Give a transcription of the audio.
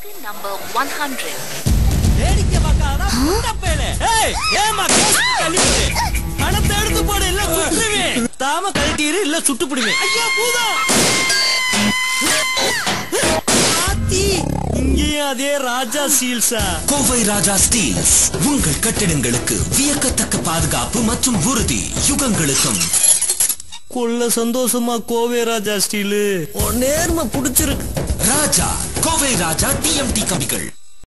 number 100. வேடிக்கை பார்க்காதடா முட்டப்பேலே ஏய் ஏமா கேஸ் கழிவுது பணத்தை எடுத்து போடு இல்ல சுட்டுருவேன் தாம கழட்டிரு இல்ல சுட்டு பிடுவேன் ஐயா பூதம் ஆத்தி இங்கேயும் அதே ராஜா சீல்ஸா கோவை ராஜா ஸ்டீல்ஸ் உங்கள் கட்டிடங்களுக்கு வியக்கத்தக்க பாதுகாப்பு மற்றும் உறுதி யுகங்களுக்கும் கொள்ள சந்தோஷமா கோவை ராஜா ஸ்டீலு நேர்மை புடிச்சிருக்கு ராஜா கோவை ராஜா டிஎம்டி கம்பிகள்